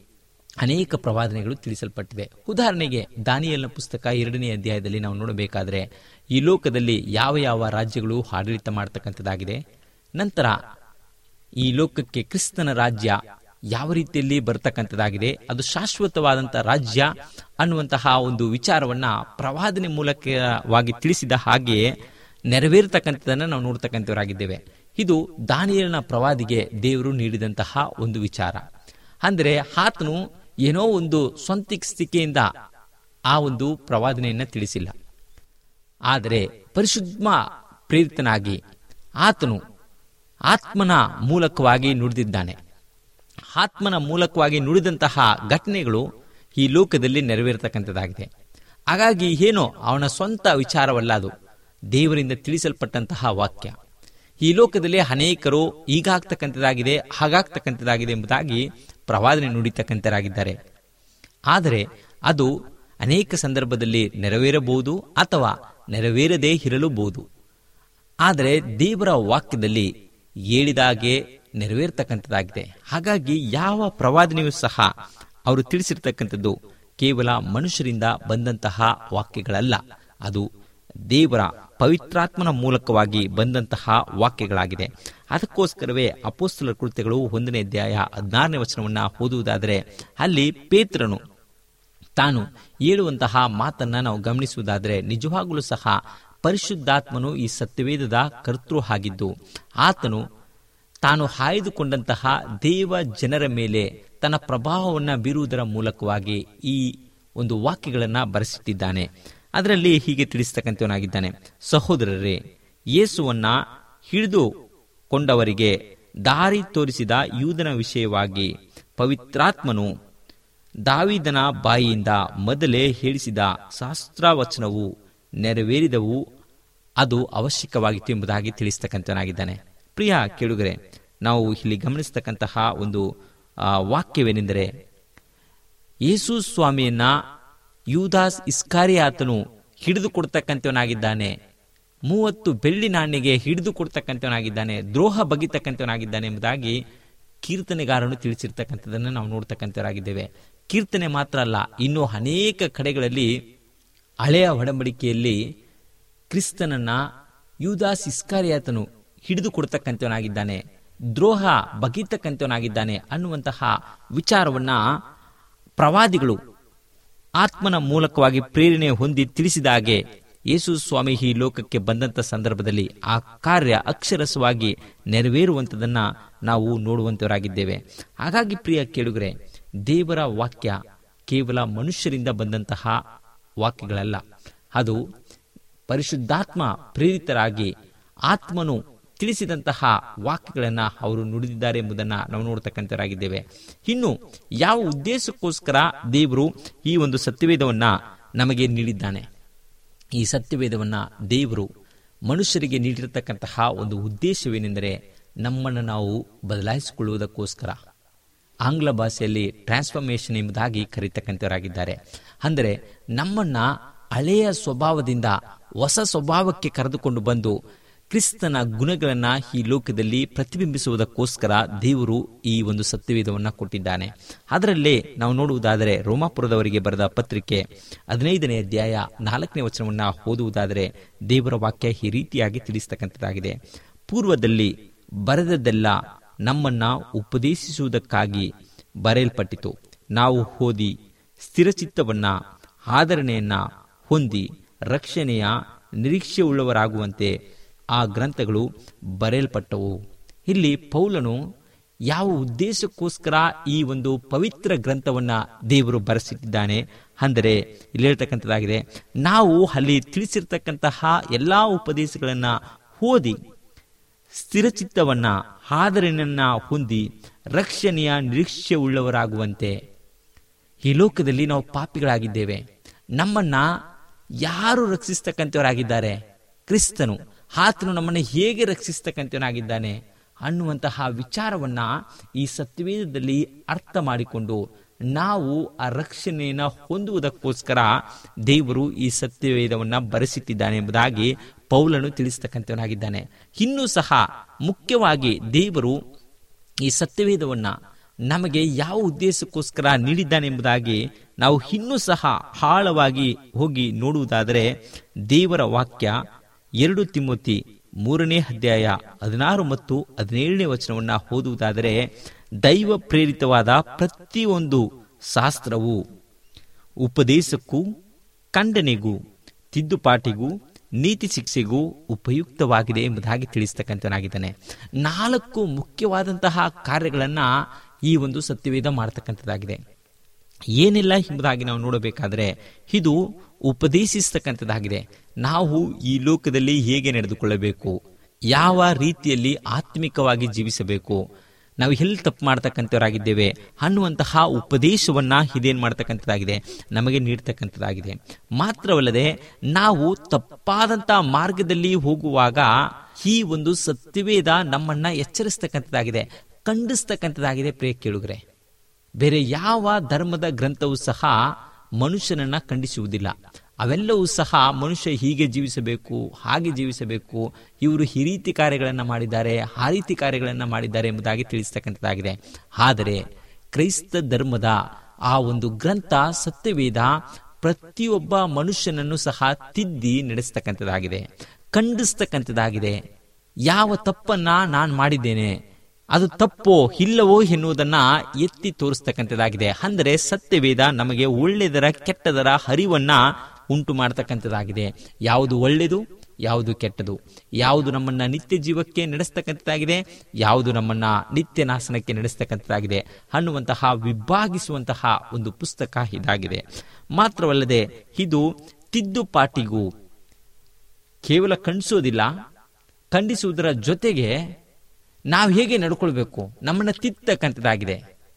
ಅನೇಕ ಪ್ರವಾದನೆಗಳು ತಿಳಿಸಲ್ಪಟ್ಟಿವೆ ಉದಾಹರಣೆಗೆ ದಾನಿಯಲ್ನ ಪುಸ್ತಕ ಎರಡನೇ ಅಧ್ಯಾಯದಲ್ಲಿ ನಾವು ನೋಡಬೇಕಾದ್ರೆ ಈ ಲೋಕದಲ್ಲಿ ಯಾವ ಯಾವ ರಾಜ್ಯಗಳು ಆಡಳಿತ ಮಾಡತಕ್ಕಂಥದ್ದಾಗಿದೆ ನಂತರ ಈ ಲೋಕಕ್ಕೆ ಕ್ರಿಸ್ತನ ರಾಜ್ಯ ಯಾವ ರೀತಿಯಲ್ಲಿ ಬರ್ತಕ್ಕಂಥದ್ದಾಗಿದೆ ಅದು ಶಾಶ್ವತವಾದಂಥ ರಾಜ್ಯ ಅನ್ನುವಂತಹ ಒಂದು ವಿಚಾರವನ್ನ ಪ್ರವಾದನೆ ಮೂಲಕವಾಗಿ ತಿಳಿಸಿದ ಹಾಗೆಯೇ ನೆರವೇರ್ತಕ್ಕಂಥದ್ದನ್ನು ನಾವು ನೋಡ್ತಕ್ಕಂಥವರಾಗಿದ್ದೇವೆ ಇದು ದಾನಿಯಲ್ನ ಪ್ರವಾದಿಗೆ ದೇವರು ನೀಡಿದಂತಹ ಒಂದು ವಿಚಾರ ಅಂದರೆ ಆತನು ಏನೋ ಒಂದು ಸ್ವಂತಿಸ್ತಿಕೆಯಿಂದ ಆ ಒಂದು ಪ್ರವಾದನೆಯನ್ನ ತಿಳಿಸಿಲ್ಲ ಆದರೆ ಪರಿಶುದ್ಧ ಪ್ರೇರಿತನಾಗಿ ಆತನು ಆತ್ಮನ ಮೂಲಕವಾಗಿ ನುಡಿದಿದ್ದಾನೆ ಆತ್ಮನ ಮೂಲಕವಾಗಿ ನುಡಿದಂತಹ ಘಟನೆಗಳು ಈ ಲೋಕದಲ್ಲಿ ನೆರವೇರತಕ್ಕಂಥದ್ದಾಗಿದೆ ಹಾಗಾಗಿ ಏನೋ ಅವನ ಸ್ವಂತ ವಿಚಾರವಲ್ಲ ಅದು ದೇವರಿಂದ ತಿಳಿಸಲ್ಪಟ್ಟಂತಹ ವಾಕ್ಯ ಈ ಲೋಕದಲ್ಲಿ ಅನೇಕರು ಹೀಗಾಗ್ತಕ್ಕಂಥದ್ದಾಗಿದೆ ಹಾಗಾಗ್ತಕ್ಕಂಥದ್ದಾಗಿದೆ ಎಂಬುದಾಗಿ ಪ್ರವಾದನೆ ನುಡಿತಕ್ಕಂಥರಾಗಿದ್ದಾರೆ ಆದರೆ ಅದು ಅನೇಕ ಸಂದರ್ಭದಲ್ಲಿ ನೆರವೇರಬಹುದು ಅಥವಾ ನೆರವೇರದೇ ಇರಲೂಬಹುದು ಆದರೆ ದೇವರ ವಾಕ್ಯದಲ್ಲಿ ಹೇಳಿದಾಗೆ ನೆರವೇರ್ತಕ್ಕಂಥದ್ದಾಗಿದೆ ಹಾಗಾಗಿ ಯಾವ ಪ್ರವಾದನೆಯೂ ಸಹ ಅವರು ತಿಳಿಸಿರ್ತಕ್ಕಂಥದ್ದು ಕೇವಲ ಮನುಷ್ಯರಿಂದ ಬಂದಂತಹ ವಾಕ್ಯಗಳಲ್ಲ ಅದು ದೇವರ ಪವಿತ್ರಾತ್ಮನ ಮೂಲಕವಾಗಿ ಬಂದಂತಹ ವಾಕ್ಯಗಳಾಗಿದೆ ಅದಕ್ಕೋಸ್ಕರವೇ ಅಪೋಸ್ತಲ ಕೃತ್ಯಗಳು ಒಂದನೇ ಅಧ್ಯಾಯ ಹದಿನಾರನೇ ವಚನವನ್ನ ಓದುವುದಾದರೆ ಅಲ್ಲಿ ಪೇತ್ರನು ತಾನು ಹೇಳುವಂತಹ ಮಾತನ್ನ ನಾವು ಗಮನಿಸುವುದಾದರೆ ನಿಜವಾಗಲೂ ಸಹ ಪರಿಶುದ್ಧಾತ್ಮನು ಈ ಸತ್ಯವೇದದ ಕರ್ತೃ ಆಗಿದ್ದು ಆತನು ತಾನು ಆಯ್ದುಕೊಂಡಂತಹ ದೇವ ಜನರ ಮೇಲೆ ತನ್ನ ಪ್ರಭಾವವನ್ನು ಬೀರುವುದರ ಮೂಲಕವಾಗಿ ಈ ಒಂದು ವಾಕ್ಯಗಳನ್ನ ಬರೆಸಿಟ್ಟಿದ್ದಾನೆ ಅದರಲ್ಲಿ ಹೀಗೆ ತಿಳಿಸ್ತಕ್ಕಂಥವನಾಗಿದ್ದಾನೆ ಸಹೋದರರೇ ಯೇಸುವನ್ನ ಹಿಡಿದುಕೊಂಡವರಿಗೆ ದಾರಿ ತೋರಿಸಿದ ಯೂದನ ವಿಷಯವಾಗಿ ಪವಿತ್ರಾತ್ಮನು ದಾವಿದನ ಬಾಯಿಯಿಂದ ಮೊದಲೇ ಹೇಳಿಸಿದ ಶಾಸ್ತ್ರಾವಚನವು ನೆರವೇರಿದವು ಅದು ಅವಶ್ಯಕವಾಗಿತ್ತು ಎಂಬುದಾಗಿ ತಿಳಿಸ್ತಕ್ಕಂಥವನಾಗಿದ್ದಾನೆ ಪ್ರಿಯ ಕೇಳುಗರೆ ನಾವು ಇಲ್ಲಿ ಗಮನಿಸ್ತಕ್ಕಂತಹ ಒಂದು ಆ, ವಾಕ್ಯವೇನೆಂದರೆ ಯೇಸು ಸ್ವಾಮಿಯನ್ನ ಯೂದಾಸ್ ಇಸ್ಕಾರಿಯಾತನು ಹಿಡಿದು ಕೊಡ್ತಕ್ಕಂಥವನಾಗಿದ್ದಾನೆ ಮೂವತ್ತು ಬೆಳ್ಳಿ ನಾಣ್ಯಗೆ ಹಿಡಿದು ಕೊಡ್ತಕ್ಕಂಥವನಾಗಿದ್ದಾನೆ ದ್ರೋಹ ಬಗೆತಕ್ಕಂಥವನಾಗಿದ್ದಾನೆ ಎಂಬುದಾಗಿ ಕೀರ್ತನೆಗಾರನು ತಿಳಿಸಿರ್ತಕ್ಕಂಥದ್ದನ್ನು ನಾವು ನೋಡ್ತಕ್ಕಂಥವರಾಗಿದ್ದೇವೆ ಕೀರ್ತನೆ ಮಾತ್ರ ಅಲ್ಲ ಇನ್ನೂ ಅನೇಕ ಕಡೆಗಳಲ್ಲಿ ಹಳೆಯ ಒಡಂಬಡಿಕೆಯಲ್ಲಿ ಕ್ರಿಸ್ತನನ್ನ ಯೂದಾಸ್ ಇಸ್ಕಾರಿಯಾತನು ಹಿಡಿದು ಕೊಡ್ತಕ್ಕಂಥವನಾಗಿದ್ದಾನೆ ದ್ರೋಹ ಬಗೆತಕ್ಕಂಥವನಾಗಿದ್ದಾನೆ ಅನ್ನುವಂತಹ ವಿಚಾರವನ್ನ ಪ್ರವಾದಿಗಳು ಆತ್ಮನ ಮೂಲಕವಾಗಿ ಪ್ರೇರಣೆ ಹೊಂದಿ ತಿಳಿಸಿದ ಹಾಗೆ ಯೇಸು ಸ್ವಾಮಿ ಈ ಲೋಕಕ್ಕೆ ಬಂದಂತ ಸಂದರ್ಭದಲ್ಲಿ ಆ ಕಾರ್ಯ ಅಕ್ಷರಸವಾಗಿ ನೆರವೇರುವಂಥದನ್ನ ನಾವು ನೋಡುವಂತವರಾಗಿದ್ದೇವೆ ಹಾಗಾಗಿ ಪ್ರಿಯ ಕೇಳುಗರೆ ದೇವರ ವಾಕ್ಯ ಕೇವಲ ಮನುಷ್ಯರಿಂದ ಬಂದಂತಹ ವಾಕ್ಯಗಳಲ್ಲ ಅದು ಪರಿಶುದ್ಧಾತ್ಮ ಪ್ರೇರಿತರಾಗಿ ಆತ್ಮನು ತಿಳಿಸಿದಂತಹ ವಾಕ್ಯಗಳನ್ನ ಅವರು ನುಡಿದಿದ್ದಾರೆ ಎಂಬುದನ್ನ ನಾವು ನೋಡ್ತಕ್ಕಂಥವರಾಗಿದ್ದೇವೆ ಇನ್ನು ಯಾವ ಉದ್ದೇಶಕ್ಕೋಸ್ಕರ ದೇವರು ಈ ಒಂದು ಸತ್ಯವೇದವನ್ನ ನಮಗೆ ನೀಡಿದ್ದಾನೆ ಈ ಸತ್ಯವೇದವನ್ನ ದೇವರು ಮನುಷ್ಯರಿಗೆ ನೀಡಿರತಕ್ಕಂತಹ ಒಂದು ಉದ್ದೇಶವೇನೆಂದರೆ ನಮ್ಮನ್ನು ನಾವು ಬದಲಾಯಿಸಿಕೊಳ್ಳುವುದಕ್ಕೋಸ್ಕರ ಆಂಗ್ಲ ಭಾಷೆಯಲ್ಲಿ ಟ್ರಾನ್ಸ್ಫಾರ್ಮೇಶನ್ ಎಂಬುದಾಗಿ ಕರೀತಕ್ಕಂಥವರಾಗಿದ್ದಾರೆ ಅಂದರೆ ನಮ್ಮನ್ನ ಹಳೆಯ ಸ್ವಭಾವದಿಂದ ಹೊಸ ಸ್ವಭಾವಕ್ಕೆ ಕರೆದುಕೊಂಡು ಬಂದು ಕ್ರಿಸ್ತನ ಗುಣಗಳನ್ನ ಈ ಲೋಕದಲ್ಲಿ ಪ್ರತಿಬಿಂಬಿಸುವುದಕ್ಕೋಸ್ಕರ ದೇವರು ಈ ಒಂದು ಸತ್ಯವೇದವನ್ನ ಕೊಟ್ಟಿದ್ದಾನೆ ಅದರಲ್ಲೇ ನಾವು ನೋಡುವುದಾದರೆ ರೋಮಾಪುರದವರಿಗೆ ಬರೆದ ಪತ್ರಿಕೆ ಹದಿನೈದನೇ ಅಧ್ಯಾಯ ನಾಲ್ಕನೇ ವಚನವನ್ನ ಓದುವುದಾದರೆ ದೇವರ ವಾಕ್ಯ ಈ ರೀತಿಯಾಗಿ ತಿಳಿಸ್ತಕ್ಕಂಥದ್ದಾಗಿದೆ ಪೂರ್ವದಲ್ಲಿ ಬರೆದದ್ದೆಲ್ಲ ನಮ್ಮನ್ನ ಉಪದೇಶಿಸುವುದಕ್ಕಾಗಿ ಬರೆಯಲ್ಪಟ್ಟಿತು ನಾವು ಓದಿ ಸ್ಥಿರಚಿತ್ತವನ್ನ ಆದರಣೆಯನ್ನ ಹೊಂದಿ ರಕ್ಷಣೆಯ ನಿರೀಕ್ಷೆಯುಳ್ಳವರಾಗುವಂತೆ ಆ ಗ್ರಂಥಗಳು ಬರೆಯಲ್ಪಟ್ಟವು ಇಲ್ಲಿ ಪೌಲನು ಯಾವ ಉದ್ದೇಶಕ್ಕೋಸ್ಕರ ಈ ಒಂದು ಪವಿತ್ರ ಗ್ರಂಥವನ್ನ ದೇವರು ಬರೆಸಿಟ್ಟಿದ್ದಾನೆ ಅಂದರೆ ಇಲ್ಲಿ ಹೇಳ್ತಕ್ಕಂಥದ್ದಾಗಿದೆ ನಾವು ಅಲ್ಲಿ ತಿಳಿಸಿರ್ತಕ್ಕಂತಹ ಎಲ್ಲಾ ಉಪದೇಶಗಳನ್ನ ಓದಿ ಸ್ಥಿರಚಿತ್ತವನ್ನ ಆದರಣೆಯನ್ನ ಹೊಂದಿ ರಕ್ಷಣೆಯ ನಿರೀಕ್ಷೆ ಉಳ್ಳವರಾಗುವಂತೆ ಈ ಲೋಕದಲ್ಲಿ ನಾವು ಪಾಪಿಗಳಾಗಿದ್ದೇವೆ ನಮ್ಮನ್ನ ಯಾರು ರಕ್ಷಿಸ್ತಕ್ಕಂಥವರಾಗಿದ್ದಾರೆ ಕ್ರಿಸ್ತನು ಆತನು ನಮ್ಮನ್ನು ಹೇಗೆ ರಕ್ಷಿಸ್ತಕ್ಕಂಥವನಾಗಿದ್ದಾನೆ ಅನ್ನುವಂತಹ ವಿಚಾರವನ್ನ ಈ ಸತ್ಯವೇದದಲ್ಲಿ ಅರ್ಥ ಮಾಡಿಕೊಂಡು ನಾವು ಆ ರಕ್ಷಣೆಯನ್ನು ಹೊಂದುವುದಕ್ಕೋಸ್ಕರ ದೇವರು ಈ ಸತ್ಯವೇದವನ್ನ ಬರೆಸಿಟ್ಟಿದ್ದಾನೆ ಎಂಬುದಾಗಿ ಪೌಲನು ತಿಳಿಸ್ತಕ್ಕಂಥವನಾಗಿದ್ದಾನೆ ಇನ್ನೂ ಸಹ ಮುಖ್ಯವಾಗಿ ದೇವರು ಈ ಸತ್ಯವೇದವನ್ನ ನಮಗೆ ಯಾವ ಉದ್ದೇಶಕ್ಕೋಸ್ಕರ ನೀಡಿದ್ದಾನೆಂಬುದಾಗಿ ನಾವು ಇನ್ನೂ ಸಹ ಆಳವಾಗಿ ಹೋಗಿ ನೋಡುವುದಾದರೆ ದೇವರ ವಾಕ್ಯ ಎರಡು ತಿಮ್ಮತಿ ಮೂರನೇ ಅಧ್ಯಾಯ ಹದಿನಾರು ಮತ್ತು ಹದಿನೇಳನೇ ವಚನವನ್ನ ಓದುವುದಾದರೆ ದೈವ ಪ್ರೇರಿತವಾದ ಪ್ರತಿಯೊಂದು ಶಾಸ್ತ್ರವು ಉಪದೇಶಕ್ಕೂ ಖಂಡನೆಗೂ ತಿದ್ದುಪಾಟಿಗೂ ನೀತಿ ಶಿಕ್ಷೆಗೂ ಉಪಯುಕ್ತವಾಗಿದೆ ಎಂಬುದಾಗಿ ತಿಳಿಸ್ತಕ್ಕಂಥನಾಗಿದ್ದಾನೆ ನಾಲ್ಕು ಮುಖ್ಯವಾದಂತಹ ಕಾರ್ಯಗಳನ್ನ ಈ ಒಂದು ಸತ್ಯವೇದ ಮಾಡತಕ್ಕಂಥದ್ದಾಗಿದೆ ಏನೆಲ್ಲ ಎಂಬುದಾಗಿ ನಾವು ನೋಡಬೇಕಾದ್ರೆ ಇದು ಉಪದೇಶಿಸ್ತಕ್ಕಂಥದ್ದಾಗಿದೆ ನಾವು ಈ ಲೋಕದಲ್ಲಿ ಹೇಗೆ ನಡೆದುಕೊಳ್ಳಬೇಕು ಯಾವ ರೀತಿಯಲ್ಲಿ ಆತ್ಮಿಕವಾಗಿ ಜೀವಿಸಬೇಕು ನಾವು ಎಲ್ಲಿ ತಪ್ಪು ಮಾಡ್ತಕ್ಕಂಥವರಾಗಿದ್ದೇವೆ ಅನ್ನುವಂತಹ ಉಪದೇಶವನ್ನ ಇದೇನ್ ಮಾಡ್ತಕ್ಕಂಥದ್ದಾಗಿದೆ ನಮಗೆ ನೀಡ್ತಕ್ಕಂಥದ್ದಾಗಿದೆ ಮಾತ್ರವಲ್ಲದೆ ನಾವು ತಪ್ಪಾದಂತಹ ಮಾರ್ಗದಲ್ಲಿ ಹೋಗುವಾಗ ಈ ಒಂದು ಸತ್ಯವೇದ ನಮ್ಮನ್ನ ಎಚ್ಚರಿಸ್ತಕ್ಕಂಥದ್ದಾಗಿದೆ ಖಂಡಿಸ್ತಕ್ಕಂಥದ್ದಾಗಿದೆ ಪ್ರಿಯ ಕೇಳುಗರೆ ಬೇರೆ ಯಾವ ಧರ್ಮದ ಗ್ರಂಥವೂ ಸಹ ಮನುಷ್ಯನನ್ನ ಖಂಡಿಸುವುದಿಲ್ಲ ಅವೆಲ್ಲವೂ ಸಹ ಮನುಷ್ಯ ಹೀಗೆ ಜೀವಿಸಬೇಕು ಹಾಗೆ ಜೀವಿಸಬೇಕು ಇವರು ಈ ರೀತಿ ಕಾರ್ಯಗಳನ್ನು ಮಾಡಿದ್ದಾರೆ ಆ ರೀತಿ ಕಾರ್ಯಗಳನ್ನು ಮಾಡಿದ್ದಾರೆ ಎಂಬುದಾಗಿ ತಿಳಿಸ್ತಕ್ಕಂಥದ್ದಾಗಿದೆ ಆದರೆ ಕ್ರೈಸ್ತ ಧರ್ಮದ ಆ ಒಂದು ಗ್ರಂಥ ಸತ್ಯವೇದ ಪ್ರತಿಯೊಬ್ಬ ಮನುಷ್ಯನನ್ನು ಸಹ ತಿದ್ದಿ ನಡೆಸ್ತಕ್ಕಂಥದ್ದಾಗಿದೆ ಖಂಡಿಸ್ತಕ್ಕಂಥದ್ದಾಗಿದೆ ಯಾವ ತಪ್ಪನ್ನ ನಾನು ಮಾಡಿದ್ದೇನೆ ಅದು ತಪ್ಪೋ ಇಲ್ಲವೋ ಎನ್ನುವುದನ್ನ ಎತ್ತಿ ತೋರಿಸ್ತಕ್ಕಂಥದ್ದಾಗಿದೆ ಅಂದರೆ ಸತ್ಯವೇದ ನಮಗೆ ಒಳ್ಳೆದರ ಕೆಟ್ಟದರ ಹರಿವನ್ನ ಉಂಟು ಮಾಡತಕ್ಕಂಥದ್ದಾಗಿದೆ ಯಾವುದು ಒಳ್ಳೆಯದು ಯಾವುದು ಕೆಟ್ಟದು ಯಾವುದು ನಮ್ಮನ್ನ ನಿತ್ಯ ಜೀವಕ್ಕೆ ನಡೆಸ್ತಕ್ಕಂಥದ್ದಾಗಿದೆ ಯಾವುದು ನಮ್ಮನ್ನ ನಿತ್ಯ ನಾಶನಕ್ಕೆ ನಡೆಸ್ತಕ್ಕಂಥದ್ದಾಗಿದೆ ಅನ್ನುವಂತಹ ವಿಭಾಗಿಸುವಂತಹ ಒಂದು ಪುಸ್ತಕ ಇದಾಗಿದೆ ಮಾತ್ರವಲ್ಲದೆ ಇದು ತಿದ್ದುಪಾಟಿಗೂ ಕೇವಲ ಖಂಡಿಸೋದಿಲ್ಲ ಖಂಡಿಸುವುದರ ಜೊತೆಗೆ ನಾವು ಹೇಗೆ ನಡ್ಕೊಳ್ಬೇಕು ನಮ್ಮನ್ನ ತಿತ್ತಕ್ಕಂಥದ್ದಾಗಿದೆ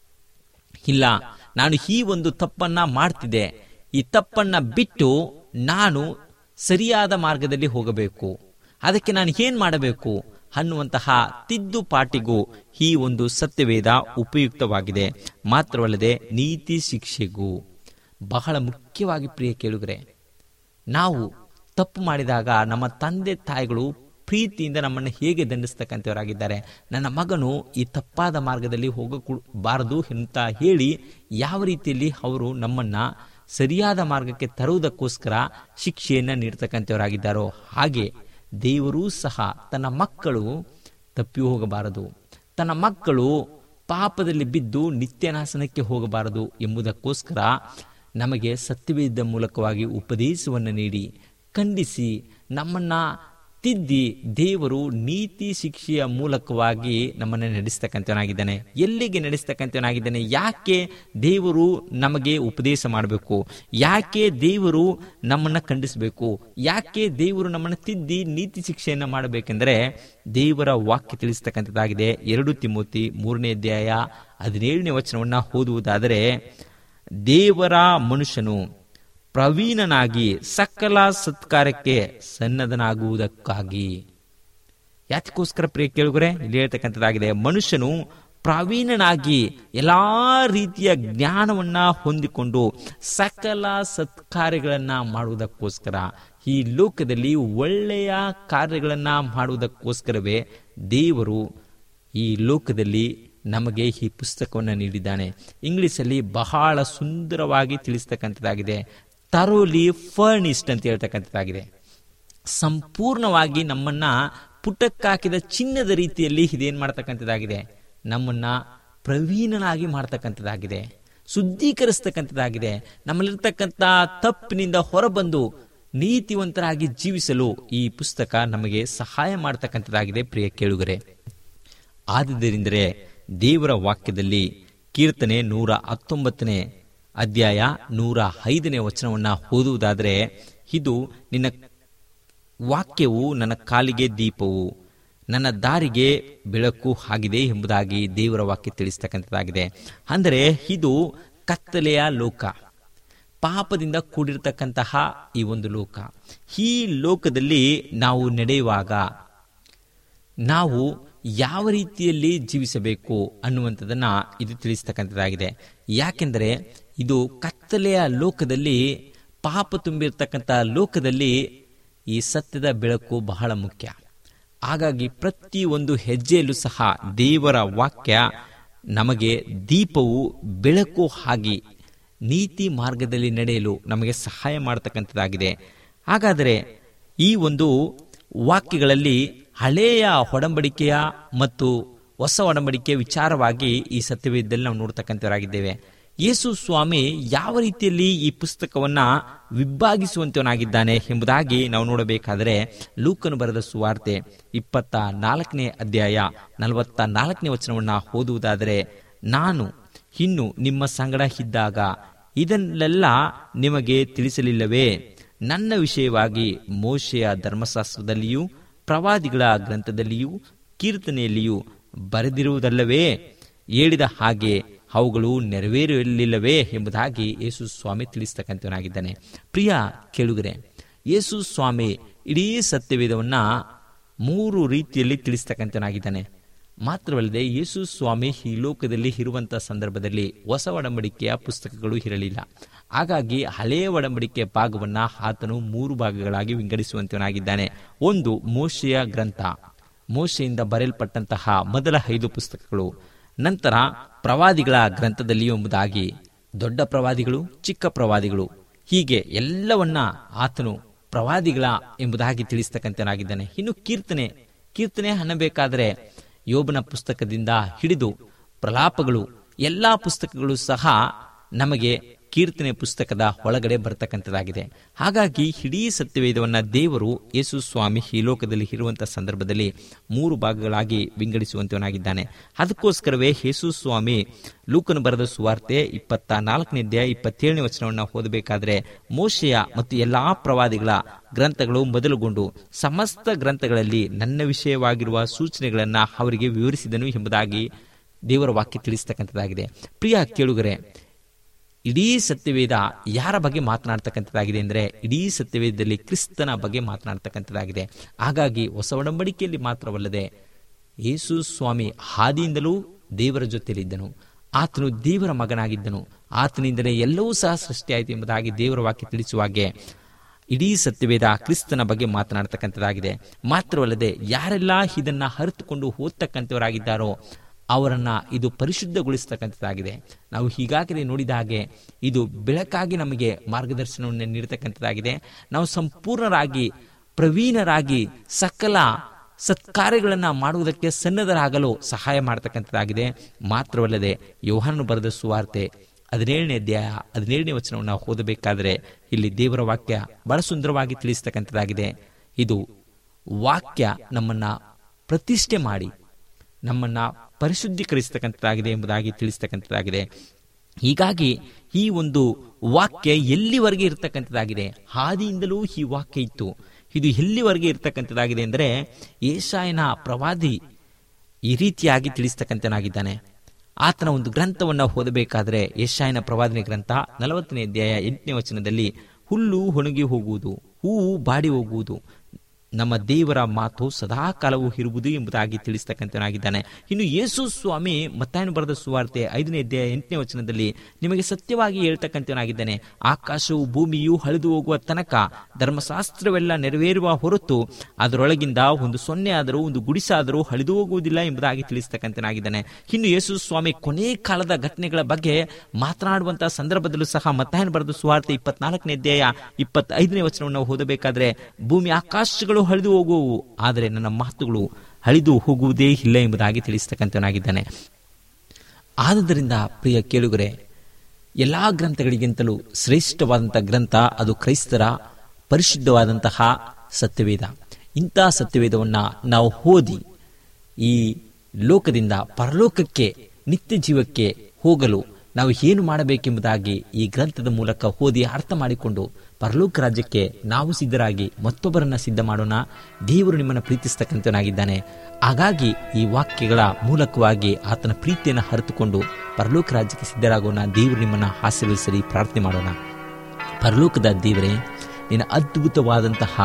ಇಲ್ಲ ನಾನು ಈ ಒಂದು ತಪ್ಪನ್ನ ಮಾಡ್ತಿದ್ದೆ ಈ ತಪ್ಪನ್ನ ಬಿಟ್ಟು ನಾನು ಸರಿಯಾದ ಮಾರ್ಗದಲ್ಲಿ ಹೋಗಬೇಕು ಅದಕ್ಕೆ ನಾನು ಏನ್ ಮಾಡಬೇಕು ಅನ್ನುವಂತಹ ತಿದ್ದುಪಾಟಿಗೂ ಈ ಒಂದು ಸತ್ಯವೇದ ಉಪಯುಕ್ತವಾಗಿದೆ ಮಾತ್ರವಲ್ಲದೆ ನೀತಿ ಶಿಕ್ಷೆಗೂ ಬಹಳ ಮುಖ್ಯವಾಗಿ ಪ್ರಿಯ ಕೇಳುಗರೆ ನಾವು ತಪ್ಪು ಮಾಡಿದಾಗ ನಮ್ಮ ತಂದೆ ತಾಯಿಗಳು ಪ್ರೀತಿಯಿಂದ ನಮ್ಮನ್ನು ಹೇಗೆ ದಂಡಿಸ್ತಕ್ಕಂಥವರಾಗಿದ್ದಾರೆ ನನ್ನ ಮಗನು ಈ ತಪ್ಪಾದ ಮಾರ್ಗದಲ್ಲಿ ಹೋಗಬಾರದು ಅಂತ ಹೇಳಿ ಯಾವ ರೀತಿಯಲ್ಲಿ ಅವರು ನಮ್ಮನ್ನ ಸರಿಯಾದ ಮಾರ್ಗಕ್ಕೆ ತರುವುದಕ್ಕೋಸ್ಕರ ಶಿಕ್ಷೆಯನ್ನ ನೀಡ್ತಕ್ಕಂಥವರಾಗಿದ್ದಾರೋ ಹಾಗೆ ದೇವರೂ ಸಹ ತನ್ನ ಮಕ್ಕಳು ತಪ್ಪಿ ಹೋಗಬಾರದು ತನ್ನ ಮಕ್ಕಳು ಪಾಪದಲ್ಲಿ ಬಿದ್ದು ನಿತ್ಯನಾಶನಕ್ಕೆ ಹೋಗಬಾರದು ಎಂಬುದಕ್ಕೋಸ್ಕರ ನಮಗೆ ಸತ್ಯವೇದ ಮೂಲಕವಾಗಿ ಉಪದೇಶವನ್ನು ನೀಡಿ ಖಂಡಿಸಿ ನಮ್ಮನ್ನ ತಿದ್ದಿ ದೇವರು ನೀತಿ ಶಿಕ್ಷೆಯ ಮೂಲಕವಾಗಿ ನಮ್ಮನ್ನು ನಡೆಸ್ತಕ್ಕಂಥವನಾಗಿದ್ದಾನೆ ಎಲ್ಲಿಗೆ ನಡೆಸ್ತಕ್ಕಂಥವನಾಗಿದ್ದಾನೆ ಯಾಕೆ ದೇವರು ನಮಗೆ ಉಪದೇಶ ಮಾಡಬೇಕು ಯಾಕೆ ದೇವರು ನಮ್ಮನ್ನ ಖಂಡಿಸಬೇಕು ಯಾಕೆ ದೇವರು ನಮ್ಮನ್ನು ತಿದ್ದಿ ನೀತಿ ಶಿಕ್ಷೆಯನ್ನು ಮಾಡಬೇಕೆಂದರೆ ದೇವರ ವಾಕ್ಯ ತಿಳಿಸ್ತಕ್ಕಂಥದ್ದಾಗಿದೆ ಎರಡು ತಿಮೋತಿ ಮೂರನೇ ಅಧ್ಯಾಯ ಹದಿನೇಳನೇ ವಚನವನ್ನ ಓದುವುದಾದರೆ ದೇವರ ಮನುಷ್ಯನು ಪ್ರವೀಣನಾಗಿ ಸಕಲ ಸತ್ಕಾರ್ಯಕ್ಕೆ ಸನ್ನದನಾಗುವುದಕ್ಕಾಗಿ ಯಾತಕ್ಕೋಸ್ಕರ ಪ್ರಿಯ ಕೇಳುಗರೆ ಇಲ್ಲಿ ಹೇಳ್ತಕ್ಕಂಥದ್ದಾಗಿದೆ ಮನುಷ್ಯನು ಪ್ರವೀಣನಾಗಿ ಎಲ್ಲಾ ರೀತಿಯ ಜ್ಞಾನವನ್ನ ಹೊಂದಿಕೊಂಡು ಸಕಲ ಸತ್ಕಾರ್ಯಗಳನ್ನ ಮಾಡುವುದಕ್ಕೋಸ್ಕರ ಈ ಲೋಕದಲ್ಲಿ ಒಳ್ಳೆಯ ಕಾರ್ಯಗಳನ್ನ ಮಾಡುವುದಕ್ಕೋಸ್ಕರವೇ ದೇವರು ಈ ಲೋಕದಲ್ಲಿ ನಮಗೆ ಈ ಪುಸ್ತಕವನ್ನು ನೀಡಿದ್ದಾನೆ ಇಂಗ್ಲಿಷಲ್ಲಿ ಬಹಳ ಸುಂದರವಾಗಿ ತಿಳಿಸ್ತಕ್ಕಂಥದ್ದಾಗಿದೆ ತರೋಲಿ ಫರ್ನಿಸ್ಟ್ ಅಂತ ಹೇಳ್ತಕ್ಕಂಥದ್ದಾಗಿದೆ ಸಂಪೂರ್ಣವಾಗಿ ನಮ್ಮನ್ನ ಪುಟಕ್ಕಾಕಿದ ಚಿನ್ನದ ರೀತಿಯಲ್ಲಿ ಇದೇನ್ ಮಾಡ್ತಕ್ಕಂಥದ್ದಾಗಿದೆ ನಮ್ಮನ್ನ ಪ್ರವೀಣನಾಗಿ ಮಾಡ್ತಕ್ಕಂಥದ್ದಾಗಿದೆ ಶುದ್ಧೀಕರಿಸ್ತಕ್ಕಂಥದ್ದಾಗಿದೆ ನಮ್ಮಲ್ಲಿರ್ತಕ್ಕಂಥ ತಪ್ಪಿನಿಂದ ಹೊರಬಂದು ನೀತಿವಂತರಾಗಿ ಜೀವಿಸಲು ಈ ಪುಸ್ತಕ ನಮಗೆ ಸಹಾಯ ಮಾಡತಕ್ಕಂಥದ್ದಾಗಿದೆ ಪ್ರಿಯ ಕೇಳುಗರೆ ಆದುದರಿಂದಲೇ ದೇವರ ವಾಕ್ಯದಲ್ಲಿ ಕೀರ್ತನೆ ನೂರ ಹತ್ತೊಂಬತ್ತನೇ ಅಧ್ಯಾಯ ನೂರ ಐದನೇ ವಚನವನ್ನ ಓದುವುದಾದರೆ ಇದು ನಿನ್ನ ವಾಕ್ಯವು ನನ್ನ ಕಾಲಿಗೆ ದೀಪವು ನನ್ನ ದಾರಿಗೆ ಬೆಳಕು ಆಗಿದೆ ಎಂಬುದಾಗಿ ದೇವರ ವಾಕ್ಯ ತಿಳಿಸ್ತಕ್ಕಂಥದ್ದಾಗಿದೆ ಅಂದರೆ ಇದು ಕತ್ತಲೆಯ ಲೋಕ ಪಾಪದಿಂದ ಕೂಡಿರ್ತಕ್ಕಂತಹ ಈ ಒಂದು ಲೋಕ ಈ ಲೋಕದಲ್ಲಿ ನಾವು ನಡೆಯುವಾಗ ನಾವು ಯಾವ ರೀತಿಯಲ್ಲಿ ಜೀವಿಸಬೇಕು ಅನ್ನುವಂಥದ್ದನ್ನ ಇದು ತಿಳಿಸ್ತಕ್ಕಂಥದ್ದಾಗಿದೆ ಯಾಕೆಂದರೆ ಇದು ಕತ್ತಲೆಯ ಲೋಕದಲ್ಲಿ ಪಾಪ ತುಂಬಿರ್ತಕ್ಕಂಥ ಲೋಕದಲ್ಲಿ ಈ ಸತ್ಯದ ಬೆಳಕು ಬಹಳ ಮುಖ್ಯ ಹಾಗಾಗಿ ಪ್ರತಿ ಒಂದು ಹೆಜ್ಜೆಯಲ್ಲೂ ಸಹ ದೇವರ ವಾಕ್ಯ ನಮಗೆ ದೀಪವು ಬೆಳಕು ಆಗಿ ನೀತಿ ಮಾರ್ಗದಲ್ಲಿ ನಡೆಯಲು ನಮಗೆ ಸಹಾಯ ಮಾಡತಕ್ಕಂಥದ್ದಾಗಿದೆ ಹಾಗಾದರೆ ಈ ಒಂದು ವಾಕ್ಯಗಳಲ್ಲಿ ಹಳೆಯ ಒಡಂಬಡಿಕೆಯ ಮತ್ತು ಹೊಸ ಒಡಂಬಡಿಕೆಯ ವಿಚಾರವಾಗಿ ಈ ಸತ್ಯವೇದದಲ್ಲಿ ನಾವು ನೋಡ್ತಕ್ಕಂಥವರಾಗಿದ್ದೇವೆ ಯೇಸು ಸ್ವಾಮಿ ಯಾವ ರೀತಿಯಲ್ಲಿ ಈ ಪುಸ್ತಕವನ್ನ ವಿಭಾಗಿಸುವಂತವನಾಗಿದ್ದಾನೆ ಎಂಬುದಾಗಿ ನಾವು ನೋಡಬೇಕಾದರೆ ಲೂಕನು ಬರೆದ ಸುವಾರ್ತೆ ಇಪ್ಪತ್ತ ನಾಲ್ಕನೇ ಅಧ್ಯಾಯ ನಲವತ್ತ ನಾಲ್ಕನೇ ವಚನವನ್ನ ಓದುವುದಾದರೆ ನಾನು ಇನ್ನು ನಿಮ್ಮ ಸಂಗಡ ಇದ್ದಾಗ ಇದನ್ನೆಲ್ಲ ನಿಮಗೆ ತಿಳಿಸಲಿಲ್ಲವೇ ನನ್ನ ವಿಷಯವಾಗಿ ಮೋಶೆಯ ಧರ್ಮಶಾಸ್ತ್ರದಲ್ಲಿಯೂ ಪ್ರವಾದಿಗಳ ಗ್ರಂಥದಲ್ಲಿಯೂ ಕೀರ್ತನೆಯಲ್ಲಿಯೂ ಬರೆದಿರುವುದಲ್ಲವೇ ಹೇಳಿದ ಹಾಗೆ ಅವುಗಳು ನೆರವೇರಲಿಲ್ಲವೇ ಎಂಬುದಾಗಿ ಯೇಸು ಸ್ವಾಮಿ ತಿಳಿಸ್ತಕ್ಕಂಥವನಾಗಿದ್ದಾನೆ ಪ್ರಿಯ ಕೇಳುಗರೆ ಯೇಸು ಸ್ವಾಮಿ ಇಡೀ ಸತ್ಯವೇದವನ್ನ ಮೂರು ರೀತಿಯಲ್ಲಿ ತಿಳಿಸ್ತಕ್ಕಂಥವನಾಗಿದ್ದಾನೆ ಮಾತ್ರವಲ್ಲದೆ ಯೇಸು ಸ್ವಾಮಿ ಈ ಲೋಕದಲ್ಲಿ ಇರುವಂತಹ ಸಂದರ್ಭದಲ್ಲಿ ಹೊಸ ಒಡಂಬಡಿಕೆಯ ಪುಸ್ತಕಗಳು ಇರಲಿಲ್ಲ ಹಾಗಾಗಿ ಹಳೆಯ ಒಡಂಬಡಿಕೆಯ ಭಾಗವನ್ನ ಆತನು ಮೂರು ಭಾಗಗಳಾಗಿ ವಿಂಗಡಿಸುವಂತವನಾಗಿದ್ದಾನೆ ಒಂದು ಮೋಶೆಯ ಗ್ರಂಥ ಮೋಶೆಯಿಂದ ಬರೆಯಲ್ಪಟ್ಟಂತಹ ಮೊದಲ ಐದು ಪುಸ್ತಕಗಳು ನಂತರ ಪ್ರವಾದಿಗಳ ಗ್ರಂಥದಲ್ಲಿ ಎಂಬುದಾಗಿ ದೊಡ್ಡ ಪ್ರವಾದಿಗಳು ಚಿಕ್ಕ ಪ್ರವಾದಿಗಳು ಹೀಗೆ ಎಲ್ಲವನ್ನ ಆತನು ಪ್ರವಾದಿಗಳ ಎಂಬುದಾಗಿ ತಿಳಿಸ್ತಕ್ಕಂಥನಾಗಿದ್ದಾನೆ ಇನ್ನು ಕೀರ್ತನೆ ಕೀರ್ತನೆ ಅನ್ನಬೇಕಾದರೆ ಯೋಬನ ಪುಸ್ತಕದಿಂದ ಹಿಡಿದು ಪ್ರಲಾಪಗಳು ಎಲ್ಲಾ ಪುಸ್ತಕಗಳು ಸಹ ನಮಗೆ ಕೀರ್ತನೆ ಪುಸ್ತಕದ ಒಳಗಡೆ ಬರತಕ್ಕಂಥದ್ದಾಗಿದೆ ಹಾಗಾಗಿ ಇಡೀ ಸತ್ಯವೇದವನ್ನ ದೇವರು ಯೇಸು ಸ್ವಾಮಿ ಈ ಲೋಕದಲ್ಲಿ ಇರುವಂತಹ ಸಂದರ್ಭದಲ್ಲಿ ಮೂರು ಭಾಗಗಳಾಗಿ ವಿಂಗಡಿಸುವಂತವನಾಗಿದ್ದಾನೆ ಅದಕ್ಕೋಸ್ಕರವೇ ಯೇಸು ಸ್ವಾಮಿ ಲೂಕನು ಬರೆದ ಸುವಾರ್ತೆ ಇಪ್ಪತ್ತ ನಾಲ್ಕನೇ ಅಧ್ಯಾಯ ಇಪ್ಪತ್ತೇಳನೇ ವಚನವನ್ನು ಓದಬೇಕಾದ್ರೆ ಮೋಶೆಯ ಮತ್ತು ಎಲ್ಲಾ ಪ್ರವಾದಿಗಳ ಗ್ರಂಥಗಳು ಮೊದಲುಗೊಂಡು ಸಮಸ್ತ ಗ್ರಂಥಗಳಲ್ಲಿ ನನ್ನ ವಿಷಯವಾಗಿರುವ ಸೂಚನೆಗಳನ್ನ ಅವರಿಗೆ ವಿವರಿಸಿದನು ಎಂಬುದಾಗಿ ದೇವರ ವಾಕ್ಯ ತಿಳಿಸ್ತಕ್ಕಂಥದ್ದಾಗಿದೆ ಪ್ರಿಯ ಕೇಳುಗರೆ ಇಡೀ ಸತ್ಯವೇದ ಯಾರ ಬಗ್ಗೆ ಮಾತನಾಡ್ತಕ್ಕಂಥದ್ದಾಗಿದೆ ಅಂದರೆ ಇಡೀ ಸತ್ಯವೇದದಲ್ಲಿ ಕ್ರಿಸ್ತನ ಬಗ್ಗೆ ಮಾತನಾಡ್ತಕ್ಕಂಥದ್ದಾಗಿದೆ ಹಾಗಾಗಿ ಹೊಸ ಒಡಂಬಡಿಕೆಯಲ್ಲಿ ಮಾತ್ರವಲ್ಲದೆ ಯೇಸು ಸ್ವಾಮಿ ಹಾದಿಯಿಂದಲೂ ದೇವರ ಜೊತೆಯಲ್ಲಿದ್ದನು ಆತನು ದೇವರ ಮಗನಾಗಿದ್ದನು ಆತನಿಂದಲೇ ಎಲ್ಲವೂ ಸಹ ಸೃಷ್ಟಿಯಾಯಿತು ಎಂಬುದಾಗಿ ದೇವರ ವಾಕ್ಯ ತಿಳಿಸುವಾಗೆ ಇಡೀ ಸತ್ಯವೇದ ಕ್ರಿಸ್ತನ ಬಗ್ಗೆ ಮಾತನಾಡ್ತಕ್ಕಂಥದ್ದಾಗಿದೆ ಮಾತ್ರವಲ್ಲದೆ ಯಾರೆಲ್ಲ ಇದನ್ನ ಅರಿತುಕೊಂಡು ಓದ್ತಕ್ಕಂಥವರಾಗಿದ್ದಾರೋ ಅವರನ್ನ ಇದು ಪರಿಶುದ್ಧಗೊಳಿಸ್ತಕ್ಕಂಥದ್ದಾಗಿದೆ ನಾವು ಈಗಾಗಲೇ ನೋಡಿದ ಹಾಗೆ ಇದು ಬೆಳಕಾಗಿ ನಮಗೆ ಮಾರ್ಗದರ್ಶನವನ್ನು ನೀಡತಕ್ಕಂಥದ್ದಾಗಿದೆ ನಾವು ಸಂಪೂರ್ಣರಾಗಿ ಪ್ರವೀಣರಾಗಿ ಸಕಲ ಸತ್ಕಾರ್ಯಗಳನ್ನು ಮಾಡುವುದಕ್ಕೆ ಸನ್ನದ್ಧರಾಗಲು ಸಹಾಯ ಮಾಡತಕ್ಕಂಥದ್ದಾಗಿದೆ ಮಾತ್ರವಲ್ಲದೆ ಯೋಹಾನನು ಬರೆದ ಸುವಾರ್ತೆ ಹದಿನೇಳನೇ ಅಧ್ಯಾಯ ಹದಿನೇಳನೇ ವಚನವನ್ನು ನಾವು ಓದಬೇಕಾದರೆ ಇಲ್ಲಿ ದೇವರ ವಾಕ್ಯ ಬಹಳ ಸುಂದರವಾಗಿ ತಿಳಿಸ್ತಕ್ಕಂಥದ್ದಾಗಿದೆ ಇದು ವಾಕ್ಯ ನಮ್ಮನ್ನ ಪ್ರತಿಷ್ಠೆ ಮಾಡಿ ನಮ್ಮನ್ನ ಪರಿಶುದ್ಧೀಕರಿಸತಕ್ಕಂಥದ್ದಾಗಿದೆ ಎಂಬುದಾಗಿ ತಿಳಿಸ್ತಕ್ಕಂಥದ್ದಾಗಿದೆ ಹೀಗಾಗಿ ಈ ಒಂದು ವಾಕ್ಯ ಎಲ್ಲಿವರೆಗೆ ಇರತಕ್ಕಂಥದ್ದಾಗಿದೆ ಹಾದಿಯಿಂದಲೂ ಈ ವಾಕ್ಯ ಇತ್ತು ಇದು ಎಲ್ಲಿವರೆಗೆ ಇರತಕ್ಕಂಥದ್ದಾಗಿದೆ ಅಂದರೆ ಏಷಾಯನ ಪ್ರವಾದಿ ಈ ರೀತಿಯಾಗಿ ತಿಳಿಸ್ತಕ್ಕಂಥನಾಗಿದ್ದಾನೆ ಆತನ ಒಂದು ಗ್ರಂಥವನ್ನು ಓದಬೇಕಾದ್ರೆ ಯಶಾಯನ ಪ್ರವಾದನೆ ಗ್ರಂಥ ನಲವತ್ತನೇ ಅಧ್ಯಾಯ ಎಂಟನೇ ವಚನದಲ್ಲಿ ಹುಲ್ಲು ಒಣಗಿ ಹೋಗುವುದು ಹೂವು ಬಾಡಿ ಹೋಗುವುದು ನಮ್ಮ ದೇವರ ಮಾತು ಸದಾ ಕಾಲವೂ ಇರುವುದು ಎಂಬುದಾಗಿ ತಿಳಿಸ್ತಕ್ಕಂಥನಾಗಿದ್ದಾನೆ ಇನ್ನು ಯೇಸು ಸ್ವಾಮಿ ಮತ್ತಾಯನು ಬರೆದ ಸುವಾರ್ತೆ ಐದನೇ ಅಧ್ಯಾಯ ಎಂಟನೇ ವಚನದಲ್ಲಿ ನಿಮಗೆ ಸತ್ಯವಾಗಿ ಹೇಳ್ತಕ್ಕಂಥವನಾಗಿದ್ದಾನೆ ಆಕಾಶವು ಭೂಮಿಯು ಹಳಿದು ಹೋಗುವ ತನಕ ಧರ್ಮಶಾಸ್ತ್ರವೆಲ್ಲ ನೆರವೇರುವ ಹೊರತು ಅದರೊಳಗಿಂದ ಒಂದು ಸೊನ್ನೆ ಆದರೂ ಒಂದು ಗುಡಿಸಾದರೂ ಹಳಿದು ಹೋಗುವುದಿಲ್ಲ ಎಂಬುದಾಗಿ ತಿಳಿಸ್ತಕ್ಕಂಥನಾಗಿದ್ದಾನೆ ಇನ್ನು ಯೇಸು ಸ್ವಾಮಿ ಕೊನೆ ಕಾಲದ ಘಟನೆಗಳ ಬಗ್ಗೆ ಮಾತನಾಡುವಂತಹ ಸಂದರ್ಭದಲ್ಲೂ ಸಹ ಮತ್ತಾಯನು ಬರೆದ ಸುವಾರ್ತೆ ಇಪ್ಪತ್ನಾಲ್ಕನೇ ಅಧ್ಯಾಯ ಇಪ್ಪತ್ತೈದನೇ ವಚನವನ್ನು ಓದಬೇಕಾದ್ರೆ ಭೂಮಿ ಆಕಾಶಗಳು ಹಳಿದು ಹೋಗುವವು ಆದರೆ ನನ್ನ ಮಾತುಗಳು ಹಳಿದು ಹೋಗುವುದೇ ಇಲ್ಲ ಎಂಬುದಾಗಿ ತಿಳಿಸ್ತಕ್ಕಂಥವನಾಗಿದ್ದಾನೆ ಆದುದರಿಂದ ಪ್ರಿಯ ಕೇಳುಗರೆ ಎಲ್ಲಾ ಗ್ರಂಥಗಳಿಗಿಂತಲೂ ಶ್ರೇಷ್ಠವಾದಂತಹ ಗ್ರಂಥ ಅದು ಕ್ರೈಸ್ತರ ಪರಿಶುದ್ಧವಾದಂತಹ ಸತ್ಯವೇದ ಇಂತಹ ಸತ್ಯವೇದವನ್ನ ನಾವು ಓದಿ ಈ ಲೋಕದಿಂದ ಪರಲೋಕಕ್ಕೆ ನಿತ್ಯ ಜೀವಕ್ಕೆ ಹೋಗಲು ನಾವು ಏನು ಮಾಡಬೇಕೆಂಬುದಾಗಿ ಈ ಗ್ರಂಥದ ಮೂಲಕ ಓದಿ ಅರ್ಥ ಮಾಡಿಕೊಂಡು ಪರಲೋಕ ರಾಜ್ಯಕ್ಕೆ ನಾವು ಸಿದ್ಧರಾಗಿ ಮತ್ತೊಬ್ಬರನ್ನ ಸಿದ್ಧ ಮಾಡೋಣ ದೇವರು ನಿಮ್ಮನ್ನು ಪ್ರೀತಿಸ್ತಕ್ಕಂಥವನಾಗಿದ್ದಾನೆ ಹಾಗಾಗಿ ಈ ವಾಕ್ಯಗಳ ಮೂಲಕವಾಗಿ ಆತನ ಪ್ರೀತಿಯನ್ನು ಹರಿತುಕೊಂಡು ಪರಲೋಕ ರಾಜ್ಯಕ್ಕೆ ಸಿದ್ಧರಾಗೋಣ ದೇವರು ನಿಮ್ಮನ್ನು ಆಶೀರ್ವದಿಸಲಿ ಪ್ರಾರ್ಥನೆ ಮಾಡೋಣ ಪರಲೋಕದ ದೇವರೇ ನಿನ್ನ ಅದ್ಭುತವಾದಂತಹ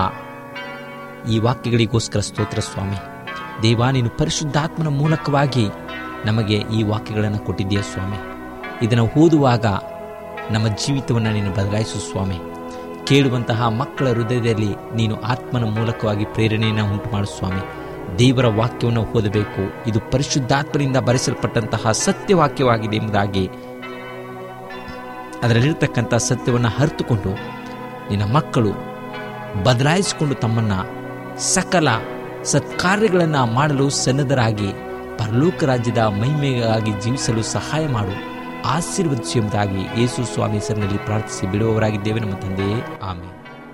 ಈ ವಾಕ್ಯಗಳಿಗೋಸ್ಕರ ಸ್ತೋತ್ರ ಸ್ವಾಮಿ ದೇವ ನೀನು ಪರಿಶುದ್ಧಾತ್ಮನ ಮೂಲಕವಾಗಿ ನಮಗೆ ಈ ವಾಕ್ಯಗಳನ್ನು ಕೊಟ್ಟಿದ್ದೀಯ ಸ್ವಾಮಿ ಇದನ್ನು ಓದುವಾಗ ನಮ್ಮ ಜೀವಿತವನ್ನು ನೀನು ಬದಲಾಯಿಸು ಸ್ವಾಮಿ ಕೇಳುವಂತಹ ಮಕ್ಕಳ ಹೃದಯದಲ್ಲಿ ನೀನು ಆತ್ಮನ ಮೂಲಕವಾಗಿ ಪ್ರೇರಣೆಯನ್ನು ಉಂಟು ಮಾಡು ಸ್ವಾಮಿ ದೇವರ ವಾಕ್ಯವನ್ನು ಓದಬೇಕು ಇದು ಪರಿಶುದ್ಧಾತ್ಮರಿಂದ ಬರೆಸಲ್ಪಟ್ಟಂತಹ ಸತ್ಯವಾಕ್ಯವಾಗಿದೆ ಎಂಬುದಾಗಿ ಅದರಲ್ಲಿರ್ತಕ್ಕಂಥ ಸತ್ಯವನ್ನು ಅರಿತುಕೊಂಡು ನಿನ್ನ ಮಕ್ಕಳು ಬದಲಾಯಿಸಿಕೊಂಡು ತಮ್ಮನ್ನ ಸಕಲ ಸತ್ಕಾರ್ಯಗಳನ್ನು ಮಾಡಲು ಸನ್ನದ್ಧರಾಗಿ ಪರಲೋಕ ರಾಜ್ಯದ ಮಹಿಮೆಗಾಗಿ ಜೀವಿಸಲು ಸಹಾಯ ಮಾಡು ಆಶೀರ್ವದಿಸು ಎಂಬುದಾಗಿ ಯೇಸು ಸ್ವಾಮಿ ಹೆಸರಿನಲ್ಲಿ ಪ್ರಾರ್ಥಿಸಿ ಬಿಡುವವರಾಗಿದ್ದೇವೆ ನಮ್ಮ ತಂದೆಯೇ ಆಮೇಲೆ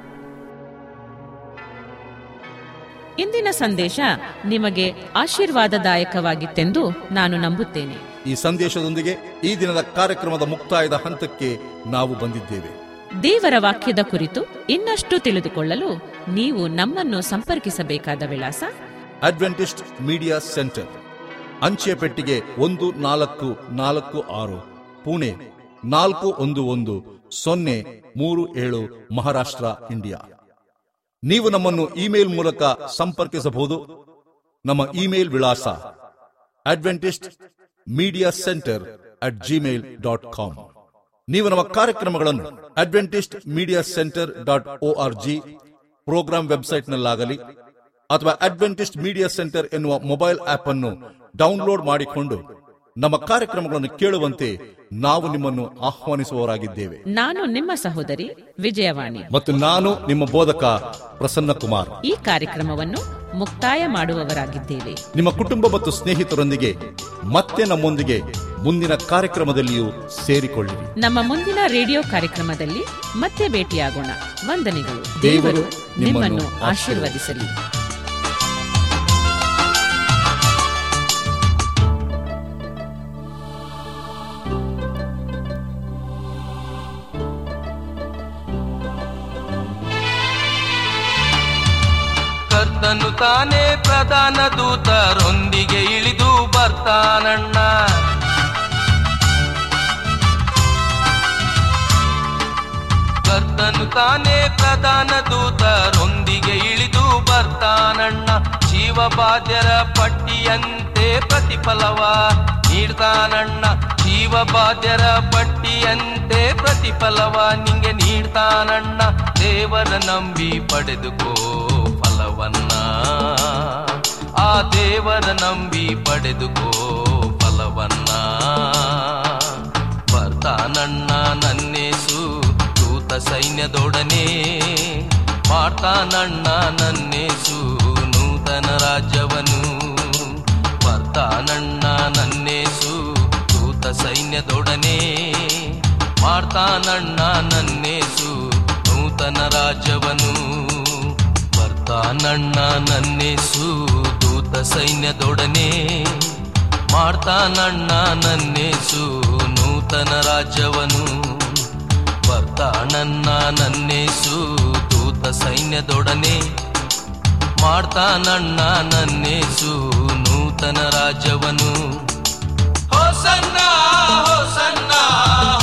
ಇಂದಿನ ಸಂದೇಶ ನಿಮಗೆ ಆಶೀರ್ವಾದದಾಯಕವಾಗಿತ್ತೆಂದು ನಾನು ನಂಬುತ್ತೇನೆ ಈ ಸಂದೇಶದೊಂದಿಗೆ ಈ ದಿನದ ಕಾರ್ಯಕ್ರಮದ ಮುಕ್ತಾಯದ ಹಂತಕ್ಕೆ ನಾವು ಬಂದಿದ್ದೇವೆ ದೇವರ ವಾಕ್ಯದ ಕುರಿತು ಇನ್ನಷ್ಟು ತಿಳಿದುಕೊಳ್ಳಲು ನೀವು ನಮ್ಮನ್ನು ಸಂಪರ್ಕಿಸಬೇಕಾದ ವಿಳಾಸ ಅಡ್ವೆಂಟಿಸ್ಟ್ ಮೀಡಿಯಾ ಸೆಂಟರ್ ಅಂಚೆ ಪೆಟ್ಟಿಗೆ ಒಂದು ನಾಲ್ಕು ನಾಲ್ಕು ಆರು ಪುಣೆ ನಾಲ್ಕು ಒಂದು ಒಂದು ಸೊನ್ನೆ ಮೂರು ಏಳು ಮಹಾರಾಷ್ಟ್ರ ಇಂಡಿಯಾ ನೀವು ನಮ್ಮನ್ನು ಇಮೇಲ್ ಮೂಲಕ ಸಂಪರ್ಕಿಸಬಹುದು ನಮ್ಮ ಇಮೇಲ್ ವಿಳಾಸ Adventist media centre at Gmail dot com ನೀವು ನಮ್ಮ ಕಾರ್ಯಕ್ರಮಗಳನ್ನು Adventist media centre dot O R G program ವೆಬ್ಸೈಟ್ನಲ್ಲಾಗಲಿ ಅಥವಾ ಅಡ್ವೆಂಟಿಸ್ಟ್ ಮೀಡಿಯಾ ಸೆಂಟರ್ ಎನ್ನುವ ಮೊಬೈಲ್ ಆಪ್ ಅನ್ನು ಡೌನ್ಲೋಡ್ ಮಾಡಿಕೊಂಡು ನಮ್ಮ ಕಾರ್ಯಕ್ರಮಗಳನ್ನು ಕೇಳುವಂತೆ ನಾವು ನಿಮ್ಮನ್ನು ಆಹ್ವಾನಿಸುವವರಾಗಿದ್ದೇವೆ ನಾನು ನಿಮ್ಮ ಸಹೋದರಿ ವಿಜಯವಾಣಿ ಮತ್ತು ನಾನು ನಿಮ್ಮ ಬೋಧಕ ಪ್ರಸನ್ನ ಕುಮಾರ್ ಈ ಕಾರ್ಯಕ್ರಮವನ್ನು ಮುಕ್ತಾಯ ಮಾಡುವವರಾಗಿದ್ದೇವೆ ನಿಮ್ಮ ಕುಟುಂಬ ಮತ್ತು ಸ್ನೇಹಿತರೊಂದಿಗೆ ಮತ್ತೆ ನಮ್ಮೊಂದಿಗೆ ಮುಂದಿನ ಕಾರ್ಯಕ್ರಮದಲ್ಲಿಯೂ ಸೇರಿಕೊಳ್ಳಿರಿ ನಮ್ಮ ಮುಂದಿನ ರೇಡಿಯೋ ಕಾರ್ಯಕ್ರಮದಲ್ಲಿ ಮತ್ತೆ ಭೇಟಿಯಾಗೋಣ ವಂದನೆಗಳು ದೇವರು ದೇವರು ನಿಮ್ಮನ್ನು ಆಶೀರ್ವದಿಸಲಿ ಕರ್ತನು ತಾನೇ ಪ್ರಧಾನ ದೂತರೊಂದಿಗೆ ಇಳಿದು ಬರ್ತಾನಣ್ಣ ಕರ್ತನು ತಾನೇ ಪ್ರಧಾನ ದೂತರೊಂದಿಗೆ ಇಳಿದು ಬರ್ತಾನಣ್ಣ ಜೀವಬಾಧ್ಯರ ಪಟ್ಟಿಯಂತೆ ಪ್ರತಿಫಲವ ನೀಡ್ತಾನಣ್ಣ ಜೀವಬಾಧ್ಯರ ಪಟ್ಟಿಯಂತೆ ಪ್ರತಿಫಲವ ನಿಂಗೆ ನೀಡ್ತಾನಣ್ಣ ದೇವರ ನಂಬಿ ಪಡೆದುಕೋ ಫಲವನ್ನ ಆ ದೇವರ ನಂಬಿ ಪಡೆದುಕೋ ಫಲವನ್ನ ಬರ್ತಾನಣ್ಣ ನನ್ನೇಸು ದೂತ ಸೈನ್ಯದೊಡನೆ ಮಾಡ್ತಾನಣ್ಣ ನನ್ನೇಸು ನೂತನ ರಾಜ್ಯವನು ಬರ್ತಾನಣ್ಣ ನನ್ನೇಸು ದೂತ ಸೈನ್ಯದೊಡನೆ ಮಾಡ್ತಾನಣ್ಣ ನನ್ನೇಸು ನೂತನ ರಾಜ್ಯವನು ಬರ್ತಾನಣ್ಣ ನನ್ನೇಸು ದೂತ ಸೈನ್ಯದೊಡನೆ ಮಾಡ್ತಾನಣ್ಣ ನನ್ನೇಸು ನೂತನ ರಾಜ್ಯವನು ಬರ್ತಾನಣ್ಣ ನನ್ನೇಸು ದೂತ ಸೈನ್ಯದೊಡನೆ ಮಾಡ್ತಾನಣ್ಣ ನನ್ನೇಸು ನೂತನ ರಾಜ್ಯವನು ಹೋಸನ್ನ ಹೋಸನ್ನ